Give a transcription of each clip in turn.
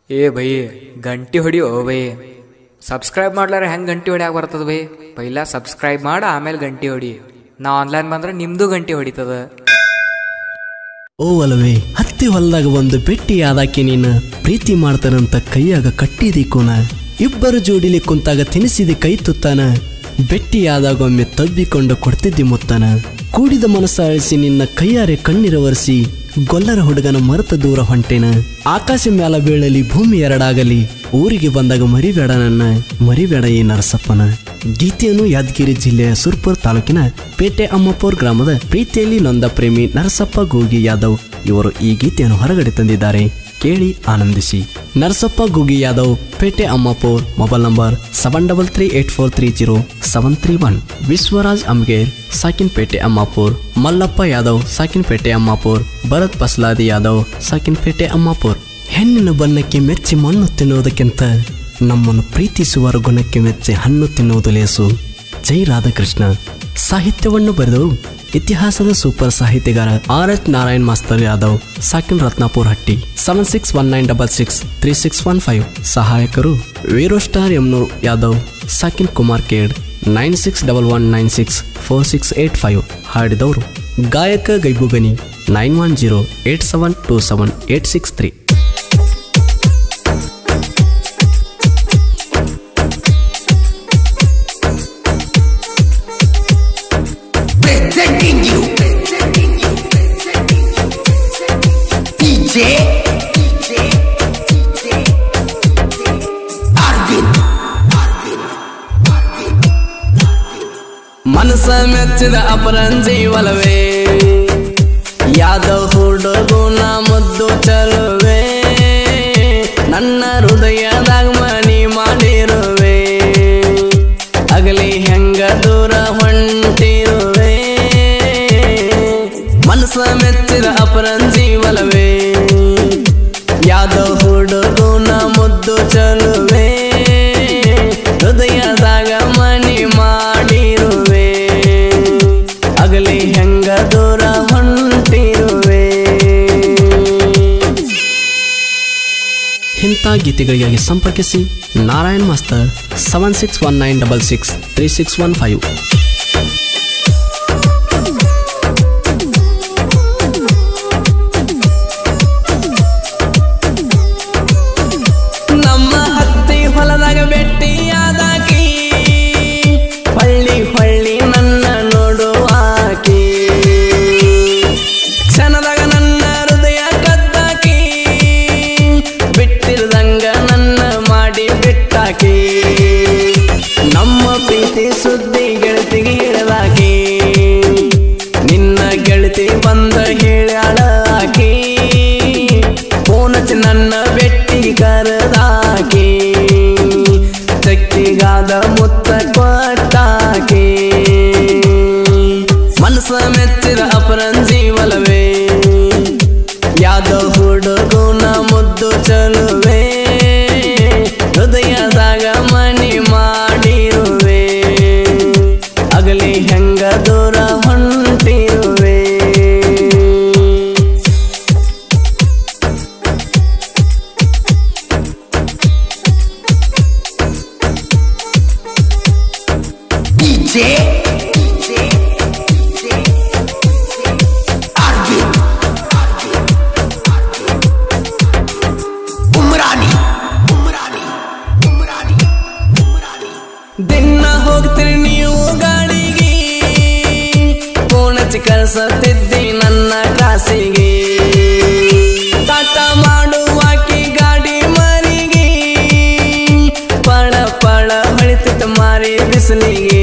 ಏ ಬೈ ಗಂಟಿ ಹೊಡಿಯೋ by subscribe ಮಾಡ್ಲಾರ ಹೆಂಗೆ ಗಂಟಿ ಹೊಡ್ಯಾಕ ಬರ್ತದ ಬೈ ಪೈಲ ಸಬ್ಸ್ಕ್ರೈಬ್ ಮಾಡ ಆಮೇಲೆ ಗಂಟಿ ಹೊಡಿ ನಾ ಆನ್ಲೈನ್ ಬಂದ್ರೆ ನಿಮ್ದು ಗಂಟಿ ಹೊಡಿತದ ಓ ಅಲ್ವೇ ಹತ್ತಿ ಹೊಲದಾಗ ಒಂದು ಬೆಟ್ಟಿ ಆದಾಕಿ ನೀನು ಪ್ರೀತಿ ಮಾಡ್ತಾನಂತ ಕೈಯಾಗ ಕಟ್ಟಿದಿ ಕೋನ ಇಬ್ಬರು ಜೋಡಿಲಿ ಕುಂತಾಗ ತಿನಿಸಿದ ಕೈ ತುತ್ತಾನ ಬೆಟ್ಟಿಯಾದಾಗ ಒಮ್ಮೆ ತಬ್ಬಿಕೊಂಡು ಕೊಡ್ತಿದ್ದಿ ಮುತ್ತಾನ ಕೂಡಿದ ಮನಸ್ಸ ಅಳಿಸಿ ನಿನ್ನ ಕೈಯಾರೆ ಕಣ್ಣೀರ ಒರೆಸಿ ಗೊಲ್ಲರ ಹುಡುಗನ ಮರೆತ ದೂರ ಹೊಂಟೇನ ಆಕಾಶ ಮ್ಯಾಲ ಬೀಳಲಿ ಭೂಮಿ ಎರಡಾಗಲಿ ಊರಿಗೆ ಬಂದಾಗ ಮರಿಬೇಡ ನನ್ನ ಮರಿಬೇಡ ಈ ನರಸಪ್ಪನ ಗೀತೆಯನ್ನು ಯಾದಗಿರಿ ಜಿಲ್ಲೆಯ ಸುರ್ಪುರ್ ತಾಲೂಕಿನ ಪೇಟೆ ಅಮ್ಮಪುರ್ ಗ್ರಾಮದ ಪ್ರೀತಿಯಲ್ಲಿ ನೊಂದ ಪ್ರೇಮಿ ನರಸಪ್ಪ ಗೋಗಿ ಯಾದವ್ ಇವರು ಈ ಗೀತೆಯನ್ನು ಹೊರಗಡೆ ತಂದಿದ್ದಾರೆ ಕೇಳಿ ಆನಂದಿಸಿ Narasappa Gugi Yadav Pete Ammapur mobile number seven double three eight four three zero seven three one Vishwaraj Amger ಸಾಕಿನ್ ಪೇಟೆ ಅಮ್ಮಾಪುರ್ ಮಲ್ಲಪ್ಪ ಯಾದವ್ ಸಾಕಿನ್ ಪೇಟೆ ಅಮ್ಮಾಪುರ್ ಭರತ್ ಬಸ್ಲಾದಿ ಯಾದವ್ ಸಾಕಿನ್ ಪೇಟೆ ಅಮ್ಮಾಪುರ್ ಹೆಣ್ಣಿನ ಬಣ್ಣಕ್ಕೆ ಮೆಚ್ಚಿ ಮಣ್ಣು ತಿನ್ನುವುದಕ್ಕಿಂತ ನಮ್ಮನ್ನು ಪ್ರೀತಿಸುವರ ಗುಣಕ್ಕೆ ಮೆಚ್ಚಿ ಹಣ್ಣು ತಿನ್ನುವುದು ಲೇಸು ಜೈ ರಾಧಾಕೃಷ್ಣ ಸಾಹಿತ್ಯವನ್ನು ಬರೆದವರು ಇತಿಹಾಸದ ಸೂಪರ್ ಸಾಹಿತ್ಯಗಾರ R H Narayan master Yadav ಸಾಕಿನ್ Ratnapur Hatti seven six one nine double six three six one five ಸಹಾಯಕರು ವೀರೋ ಸ್ಟಾರ್ ಯಮ್ನೂರ್ ಯಾದವ್ ಸಾಕಿನ್ ಕುಮಾರ್ ಕೇಡ್ nine six double one nine six four six eight five ಹಾಡಿದವರು ಗಾಯಕ ಗೈಬುಗನಿ nine one zero eight seven two seven eight six three presenting you DJ Arvin ಮನಸ ಮೆಚ್ಚಿದ ಅಪರಂಜಿ ಒಲವೇ ಯಾದ ಹುಡುಗುನ ಮುದ್ದು ಚಲುವೆ ನನ್ನ ಹೃದಯದಾಗ ಮನಿ ಮಾಡಿರುವೆ ಅಗಲಿ ಹೆಂಗ ದೂರ ಹೊಂಟಿರುವೆ ಮನಸ ಮೆಚ್ಚಿದ ಅಪರಂಜಿ ಒಲವೇ ಯಾದ ಹುಡುಗುನ ಮುದ್ದು ಚಲುವೆ ಹೃದಯದಾಗ ಮನಿ ಮಾಡಿರುವೆ ಅಗಲಿ ಹೆಂಗ ದೂರ ಹೊಂಟಿರುವೆ ಇಂಥ ಗೀತೆಗಳಿಗಾಗಿ ಸಂಪರ್ಕಿಸಿ Narayan master seven six one nine double six three six one five ನಮ್ಮ ಹತ್ತಿ ಹೊಲದಾಗ ಭೇಟಿಯಾದಾಕಿ ಹೊಳ್ಳಿ ಹೊಳ್ಳಿ ನನ್ನ ನೋಡುವಾಕಿ ಕ್ಷಣದಾಗ ನನ್ನ ಹೃದಯ ಕದ್ದಾಕಿ ಬಿಟ್ಟಿರ್ದಂಗ ನನ್ನ ಮಾಡಿ ಬಿಟ್ಟಾಕಿ ನಮ್ಮ ಪ್ರೀತಿ ಸುದ್ದಿ ಗೆಳತಿಗೆ ಹೇಳಲಾಕಿ ನಿನ್ನ ಗೆಳತಿ ಬಂದ ಹೇಳ್ಯಾಳ ಆಕಿ ಫೋನ್ ಹಚ್ಚಿ ನನ್ನ ಬೆಟ್ಟಿ ಕರೆದಾಕಿ ತೆಕ್ಕಿಗಾದ ಮುತ್ತ ಕೊಟ್ಟಾಕಿ ಮನಸ್ಸ ಮೆಚ್ಚಿದ ಅಪರಂಜಿ ಒಲವೇ ಯಾದ ಹುಡುಗುನ ಮುದ್ದು ಚಲುವೆ ಹೃದಯದಾಗ ಮನಿ ಮಾಡಿರುವೆ ಅಗಲಿ ಹೆಂಗ ದೂರ ಹೊಂಟಿರುವೆ DJ Arvin Umrani Umrani Umrani Umrani ದಿನ ಹೋಗ್ತೀರಿ ನೀವು ಗಾಡಿಗೆ ಫೋನ್ ಹಚ್ಚಿ ಕಳ್ಸತ್ತಿದ್ದಿ ನನ್ನ ಕ್ಲಾಸಿಗೆ ಟಾಟ ಮಾಡುವಾಕಿ ಗಾಡಿ ಮರಿಗೆ ಪಳ ಪಳ ಹೊಳಿತಿತ್ತು ಮಾರಿ ಬಿಸಿಲಿಗೆ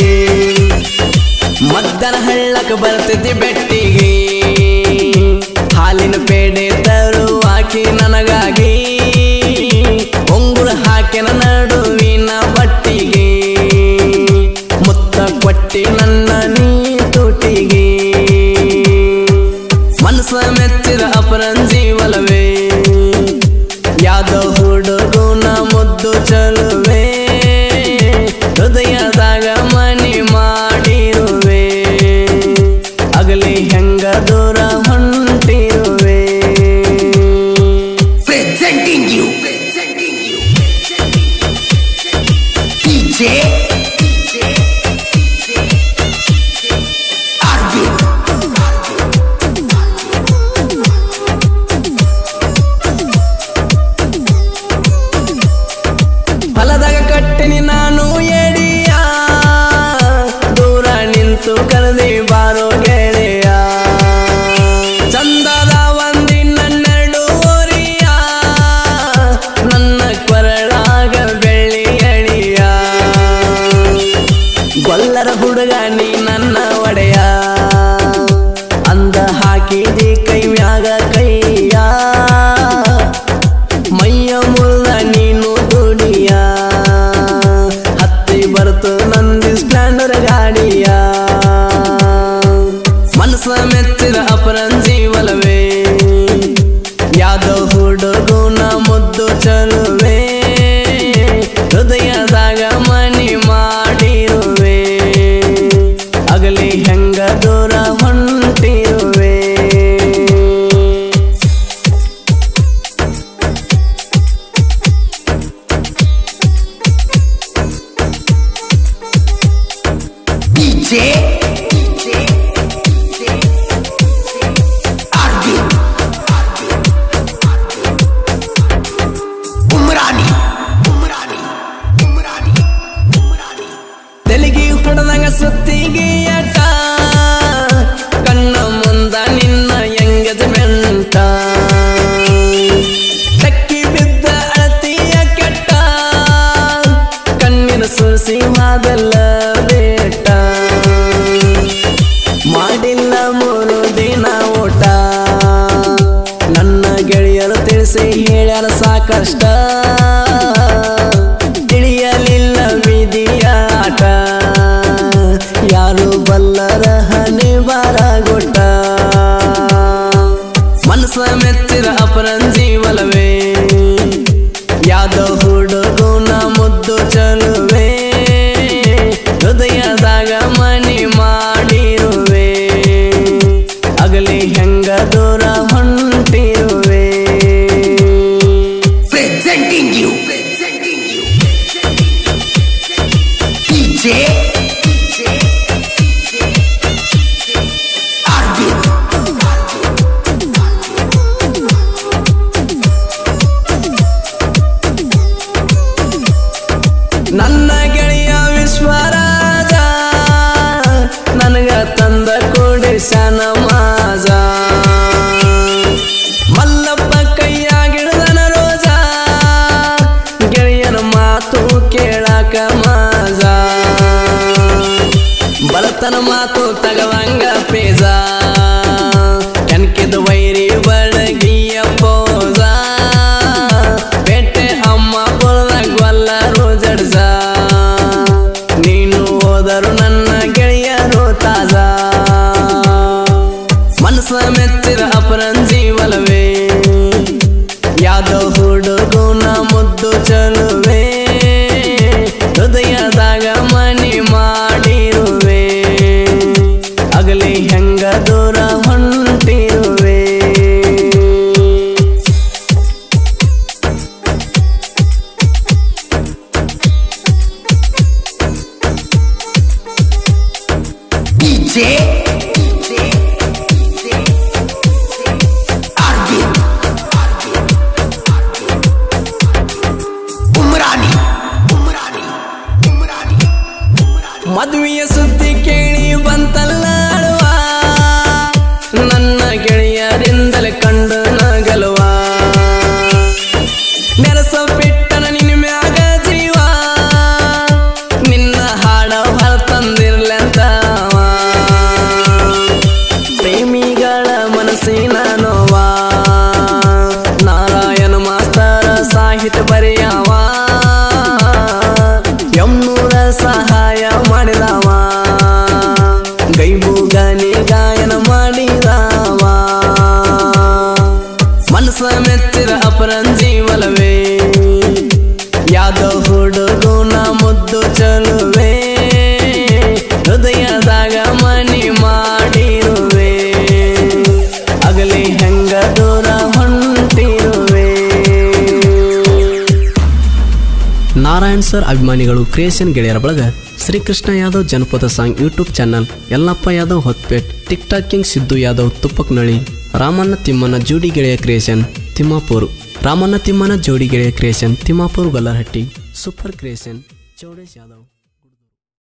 ಮದ್ದನ ಹಳ್ಳಕ್ಕೆ ಬರ್ತಿದ್ದಿ ಬೆಟ್ಟಿಗೆ ಹಾಲಿನ ಪೇಡೆ ತರುವಾಕಿ ನನಗಾಗಿ ಉಂಗುರ ಹಾಕಿನ ನಡುವಿನ ಬಟ್ಟಿಗೆ ಮುತ್ತ ಕೊಟ್ಟಿ ನನ್ನ ನೀ ತುಟಿಗೆ ಮನಸ್ಸ ಮೆಚ್ಚಿದ ಅಪರಂಜಿ ಒಲವೇ ಯಾದ ಹುಡುಗುನ ಮುದ್ದು ಚಲುವೆ ಹೃದಯದಾಗ ಮನಿ ಮಾಡಿರುವೆ ಅಗಲಿ ಹೆಂಗ ದೂರ ಹೊಂಟಿರುವೆ Presenting you ಹೇಳ್ಯಾರ ಸಾಕಷ್ಟ ತಿಳಿಯಲಿಲ್ಲ ವಿಧಿಯ ಆಟ ಯಾರು ಬಲ್ಲರ ಹನಿ ಬಾರಗೊಟ್ಟ ಮನಸ್ಸ ಮೆಚ್ಚಿರ ಅಪರಂಜೀವಲವೇ ಯಾವ್ದೋ ಹುಡುಗುನ ಮುದ್ದು ಚಲುವೆ ಹೃದಯದಾಗ ಮನಿ ಮಾಡಿರುವೆ ಅಗಲಿ ಹೆಂಗ ದೂರ ಹೊಂಟಿರುವೆ Presenting you. Presenting you. DJ. Arvind. ನನ್ನ ಗೆಳೆಯ ವಿಶ್ವರಾಜ ನನಗ ತಂದ ಕೊಡಿಸನ ಮಾಜ ಮಲ್ಲಪ್ಪ ಕೈಯಾಗಿಡ್ದನ ರೋಜ ಗೆಳೆಯನ ಮಾತು ಕೇಳಾಕ ಮಾಜ ಬಲತನ ಮಾತು ತಗವಂಗ ಪೇಜ ಕೆನ್ಕಿದ ವೈರಿ ಬಡಗಿಯ ಪೋಜ ಪೇಟೆ ಅಮ್ಮ ಬೊಲ್ದಾಗ ಗೊಲ್ಲರು ಜಡ್ಜ ನೀನು ಹೋದರು ನನ್ನ ಗೆಳೆಯರು ತಾಜ ಮನಸ್ಸ ಮೆಚ್ಚಿದ ಅಪರಂಜೀವಲವೇ ಯಾವ್ದೋ ಹುಡುಗುನ ಮುದ್ದು ಚಲುವೆ ಹೃದಯದಾಗ ಮನಿ ಮಾಡಿರುವೆ ಅಗಲಿ ಹೆಂಗ ದೂರ ಹೊಂಟಿರುವೆ DJ. Arvind. Umrani. Umrani. Umrani. ಮದುವೆಯ ಸುದ್ದಿ ಕೇಳಿ ಬಂತಲ್ಲ ಅಳುವ ನನ್ನ ಗೆಳೆಯರಿಂದಲೇ ಕಂಡು ನಗಲುವ ನೆರಸ ಬಿಟ್ಟನ ನಿನ್ನ ಮ್ಯಾಗ ಜೀವ ನಿನ್ನ ಹಾಡ ಹೊರತಂದಿರ್ಲಂತವ ಪ್ರೇಮಿಗಳ ಮನಸ್ಸಿನ ನೋವ ನಾರಾಯಣ ಮಾಸ್ತರ ಸಾಹಿತ್ಯ ಬರೆಯವ ಎಮ್ನೂರ ಸಹಾಯ ಮಾಡಿದವ ಗೈಬುಗನಿ ಗಾಯನ ಮಾಡಿದವ ಮನಸ್ಸ ಮೆಚ್ಚಿದ ಅಪರಂಜೀವಲವೇ ಯಾವ್ದೋ ಹುಡುಗುನ ಮುದ್ದು ಚಲುವೆ ಹೃದಯದಾಗ ಮನಿ ಮಾಡಿರುವೆ ಅಗಲಿ ಹೆಂಗ ದೂರ ಹೊಂಟಿರುವೆ ನಾರಾಯಣ್ ಸರ್ ಅಭಿಮಾನಿಗಳು ಕ್ರಿಯೇಷನ್ ಗೆಳೆಯರ ಬಳಗ ಶ್ರೀಕೃಷ್ಣ ಯಾದವ್ ಜನಪದ song YouTube channel Yallappa Yadav ಹೊತ್ಪೇಟ್ TikTok king Siddu Yadav ತುಪ್ಪಕ್ನಳಿ ರಾಮಣ್ಣ ತಿಮ್ಮನ ಜೋಡಿ ಗೆಳೆಯ ಕ್ರಿಯೇಷನ್ ತಿಮ್ಮಾಪುರ್ ರಾಮಣ್ಣ ತಿಮ್ಮನ ಜೋಡಿ ಗೆಳೆಯ creation Timmapur Gollarahatti super creation Chowdesh Yadav